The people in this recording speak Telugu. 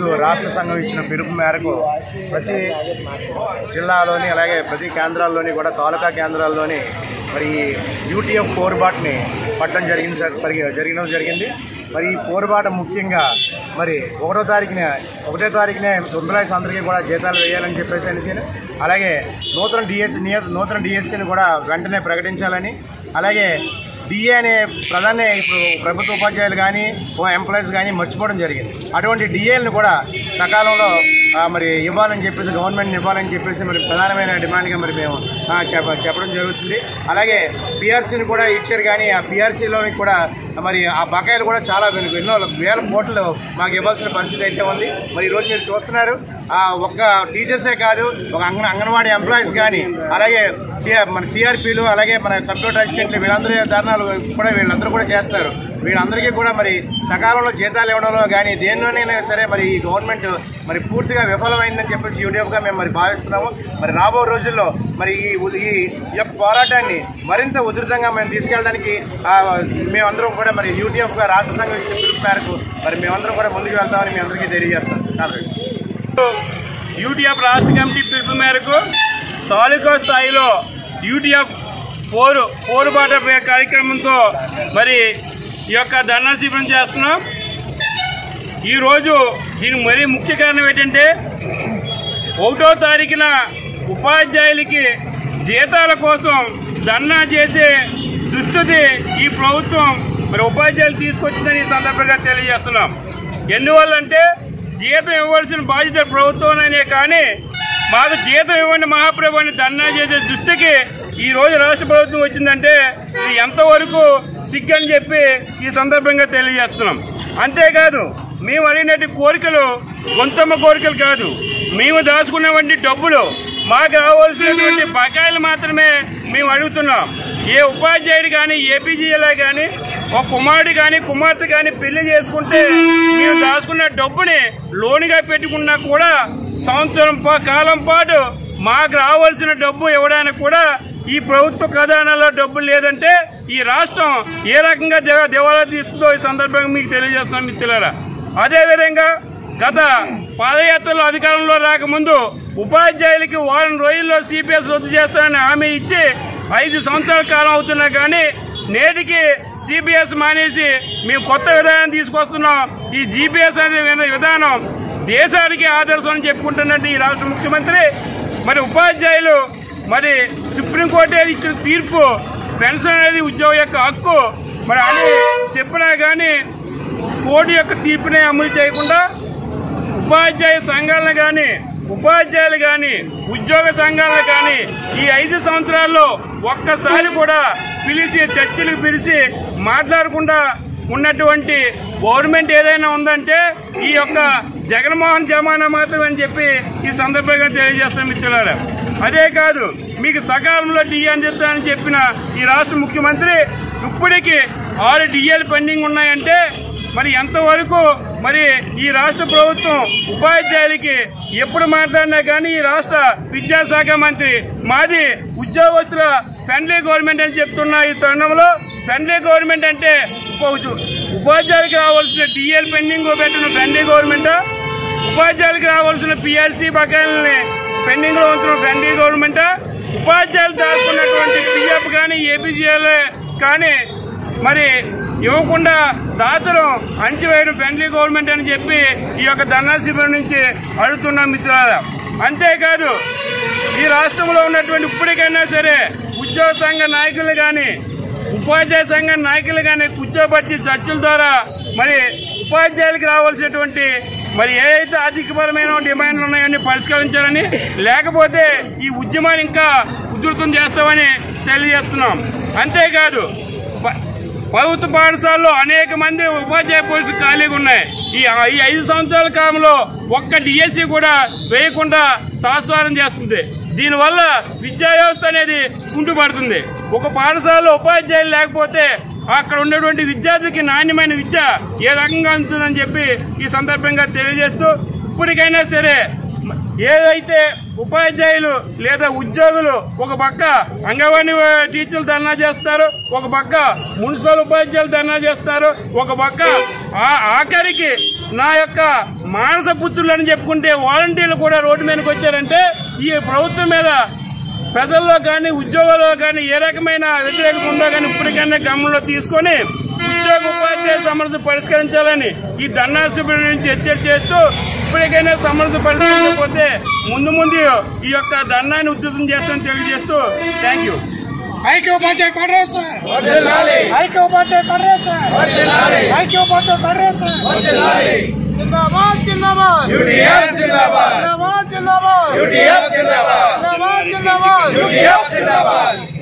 ఈరోజు రాష్ట్ర సంఘం ఇచ్చిన పిలుపు మేరకు ప్రతి జిల్లాలోని అలాగే ప్రతి కేంద్రాల్లోని కూడా తాలూకా కేంద్రాల్లోని మరి యూటీఎఫ్ పోరుబాటుని పట్టడం జరిగింది సార్ మరి జరగడం జరిగింది మరి ఈ పోరుబాట ముఖ్యంగా మరి ఒకటో తారీఖున ఒకటో తారీఖునే ఎంప్లాయీస్ అందరికీ కూడా జీతాలు వేయాలని చెప్పేసి అనేసి అలాగే నూతన డిఎస్సి నూతన డిఎస్సిని కూడా వెంటనే ప్రకటించాలని అలాగే డిఏ అనే ప్రధాన ఇప్పుడు ప్రభుత్వ ఉపాధ్యాయులు కానీ ఎంప్లాయీస్ కానీ మర్చిపోవడం జరిగింది అటువంటి డిఏలను కూడా సకాలంలో ఆ, మరి ఇవ్వాలని చెప్పేసి గవర్నమెంట్ ఇవ్వాలని చెప్పేసి మరి ప్రధానమైన డిమాండ్గా మరి మేము ఆ, చెప్ప చెప్పడం జరుగుతుంది అలాగే పిఆర్సీని కూడా ఇచ్చారు కానీ ఆ పిఆర్సీలోని కూడా మరి ఆ బకాయిలు కూడా చాలా వెనుక ఎన్నో వేల కోట్లు మాకు ఇవ్వాల్సిన పరిస్థితి అయితే ఉంది మరి ఈరోజు మీరు చూస్తున్నారు ఆ ఒక్క టీచర్సే కాదు ఒక అంగన అంగన్వాడీ ఎంప్లాయీస్ కానీ అలాగే సిఆర్ మన సిఆర్పీలు అలాగే మన కంప్యూటర్ అసిస్టెంట్లు వీళ్ళందరూ ధర్నాలు కూడా వీళ్ళందరూ కూడా చేస్తారు వీళ్ళందరికీ కూడా మరి సకాలంలో జీతాలు ఇవ్వడంలో కానీ దేనిలోనైనా సరే మరి ఈ గవర్నమెంట్ మరి పూర్తిగా విఫలమైందని చెప్పేసి యూటీఎఫ్గా మేము మరి భావిస్తున్నాము మరి రాబో రోజుల్లో మరి ఈ ఉ- ఈ యొక్క పోరాటాన్ని మరింత ఉధృతంగా మేము తీసుకెళ్ళడానికి ఆ, మేమందరం కూడా మరి యూటీఎఫ్గా రాష్ట్ర సంఘం ఇచ్చిన పిలుపు మేరకు మరి మేమందరం కూడా ముందుకు వెళ్తామని మీ అందరికీ తెలియజేస్తాం కాంగ్రెస్ యూటీఎఫ్ రాష్ట్ర కమిటీ పిలుపు మేరకు తాలూకా స్థాయిలో యూటీఎఫ్ పోరు పోరుబాట కార్యక్రమంతో మరి ఈ యొక్క ధర్నా శిబిరం చేస్తున్నాం ఈరోజు దీని మరీ ముఖ్య కారణం ఏంటంటే ఒకటో తారీఖున ఉపాధ్యాయులకి జీతాల కోసం ధర్నా చేసే దుస్థితి ఈ ప్రభుత్వం మరి ఉపాధ్యాయులు తీసుకొచ్చిందని ఈ సందర్భంగా తెలియజేస్తున్నాం ఎందువల్లంటే జీతం ఇవ్వాల్సిన బాధ్యత ప్రభుత్వమనే కానీ మాకు జీతం ఇవ్వండి మహాప్రభు అని ధర్నా చేసే దుస్థితికి ఈ రోజు రాష్ట్ర ప్రభుత్వం వచ్చిందంటే ఇది ఎంతవరకు సిగ్గని చెప్పి ఈ సందర్భంగా తెలియజేస్తున్నాం అంతేకాదు మేము అడిగినట్టు కోరికలు గొంతమ్మ కోరికలు కాదు మేము దాచుకున్నటువంటి డబ్బులు మాకు కావాల్సినటువంటి బకాయిలు మాత్రమే మేము అడుగుతున్నాం ఏ ఉపాధ్యాయుడు కానీ ఏపీజీఎల్ఐ కానీ ఒక కుమారుడు కానీ కుమార్తె కానీ పెళ్లి చేసుకుంటే మేము దాచుకున్న డబ్బుని లోనుగా పెట్టుకున్నా కూడా సంవత్సరం పా- కాలం పాటు మాకు రావాల్సిన డబ్బు ఇవ్వడానికి కూడా ఈ ప్రభుత్వ ఖజానాలో డబ్బులు లేదంటే ఈ రాష్ట్రం ఏ రకంగా దివ- దివాలా తీస్తుందో ఈ సందర్భంగా మీకు తెలియజేస్తున్నాం మిత్రులారా అదేవిధంగా గత పాదయాత్రలో అధికారంలో రాకముందు ఉపాధ్యాయులకి వారం రోజుల్లో సిపిఎస్ రద్దు చేస్తానని హామీ ఇచ్చి ఐదు సంవత్సరాల కాలం అవుతున్నా కానీ నేటికి సిపిఎస్ మానేసి మేము కొత్త విధానం తీసుకొస్తున్నాం ఈ జీపీఎస్ అనే విన- విధానం దేశానికి ఆదర్శం అని చెప్పుకుంటున్నట్టు ఈ రాష్ట్ర ముఖ్యమంత్రి మరి ఉపాధ్యాయులు మరి సుప్రీంకోర్టు ఇచ్చిన తీర్పు పెన్షన్ అనేది ఉద్యోగం యొక్క హక్కు మరి అని చెప్పినా కానీ కోర్టు యొక్క తీర్పునే అమలు చేయకుండా ఉపాధ్యాయ సంఘాలను కానీ ఉపాధ్యాయులు కానీ ఉద్యోగ సంఘాలను కానీ ఈ ఐదు సంవత్సరాల్లో ఒక్కసారి కూడా పిలిచి చర్చలకు పిలిచి మాట్లాడకుండా ఉన్నటువంటి గవర్నమెంట్ ఏదైనా ఉందంటే ఈ యొక్క జగన్మోహన్ జమానా మాత్రమే అని చెప్పి ఈ సందర్భంగా తెలియజేస్తాం మిత్రులారా అదే కాదు మీకు సకాలంలో డిఏ అందిస్తానని చెప్పిన ఈ రాష్ట్ర ముఖ్యమంత్రి ఇప్పటికీ ఆరు డిఏలు పెండింగ్ ఉన్నాయంటే మరి ఎంతవరకు మరి ఈ రాష్ట్ర ప్రభుత్వం ఉపాధ్యాయులకి ఎప్పుడు మాట్లాడినా కానీ ఈ రాష్ట్ర విద్యాశాఖ మంత్రి మాది ఉద్యోగస్తుల ఫ్రెండ్లీ గవర్నమెంట్ అని చెప్తున్న ఈ తరుణంలో ఫ్రెండ్లీ గవర్నమెంట్ అంటే ఉప- ఉపాధ్యాయులకు రావాల్సిన డిఎల్ పెండింగ్ పెట్టిన ఫ్రెండ్లీ గవర్నమెంట్ ఉపాధ్యాయులకు రావాల్సిన పిఎల్సీ బకాయిలని పెండింగ్ లో ఉంచిన ఫ్రెండ్లీ గవర్నమెంట్ ఉపాధ్యాయులు దాచుకున్నటువంటి పిఎఫ్ కానీ ఏపీజీఎల్ కానీ మరి ఇవ్వకుండా దాచడం అంచివేయడం ఫ్రెండ్లీ గవర్నమెంట్ అని చెప్పి ఈ యొక్క ధర్నా శిబిరం నుంచి అడుగుతున్నాం మిత్రులారా అంతేకాదు ఈ రాష్ట్రంలో ఉన్నటువంటి ఇప్పటికైనా సరే ఉద్యోగ సంఘ నాయకులు కానీ ఉపాధ్యాయ సంఘ నాయకులు కానీ కూర్చోబట్టి చర్చల ద్వారా మరి ఉపాధ్యాయులకు రావాల్సినటువంటి మరి ఏదైతే ఆర్థికపరమైన డిమాండ్లు ఉన్నాయని పరిష్కరించాలని లేకపోతే ఈ ఉద్యమాన్ని ఇంకా ఉధృతం చేస్తామని తెలియజేస్తున్నాం అంతేకాదు ప- ప్రభుత్వ పాఠశాలలో అనేక మంది ఉపాధ్యాయ పోస్టులు ఖాళీగా ఉన్నాయి ఈ ఈ ఐదు సంవత్సరాల కాలంలో ఒక్క డిఎస్సి కూడా వేయకుండా తాస్వారం చేస్తుంది దీనివల్ల విద్యా వ్యవస్థ అనేది కుంటుపడుతుంది ఒక పాఠశాలలో ఉపాధ్యాయులు లేకపోతే అక్కడ ఉన్నటువంటి విద్యార్థికి నాణ్యమైన విద్య ఏ రకంగా అందుతుందని చెప్పి ఈ సందర్భంగా తెలియజేస్తూ ఇప్పటికైనా సరే ఏదైతే ఉపాధ్యాయులు లేదా ఉద్యోగులు ఒక పక్క అంగన్వాడీ టీచర్లు ధర్నా చేస్తారు ఒక పక్క మున్సిపల్ ఉపాధ్యాయులు ధర్నా చేస్తారు ఒక పక్క ఆ- ఆఖరికి నా యొక్క మానస పుత్రులు అని చెప్పుకుంటే వాలంటీర్లు కూడా రోడ్డు మీదకి వచ్చారంటే ఈ ప్రభుత్వం మీద ప్రజల్లో కానీ ఉద్యోగాల్లో కానీ ఏ రకమైన వ్యతిరేకత ఉందో కానీ ఇప్పటికైనా గమనంలో తీసుకొని ఉద్యోగ ఉపాధ్యాయ సమస్య పరిష్కరించాలని ఈ ధర్నా శిబిరం నుంచి హెచ్చరిక చేస్తూ ఇప్పటికైనా సమస్య పరిష్కరించకపోతే ముందు ముందు ఈ యొక్క ధర్నాన్ని ఉధృతం చేస్తామని తెలియజేస్తూ థ్యాంక్ యూ ఐక్యోపాధ్యాయ కాంగ్రెస్ ఐక్యోపాధ్యాయ కాంగ్రెస్ ఐక్యోపాధ్యాయ కాంగ్రెస్ జిందాబాద్ జిందాబాద్ జిందాబాద్ జిందాబాద్ జిందాబాద్ జిందాబాద్ జిందాబాద్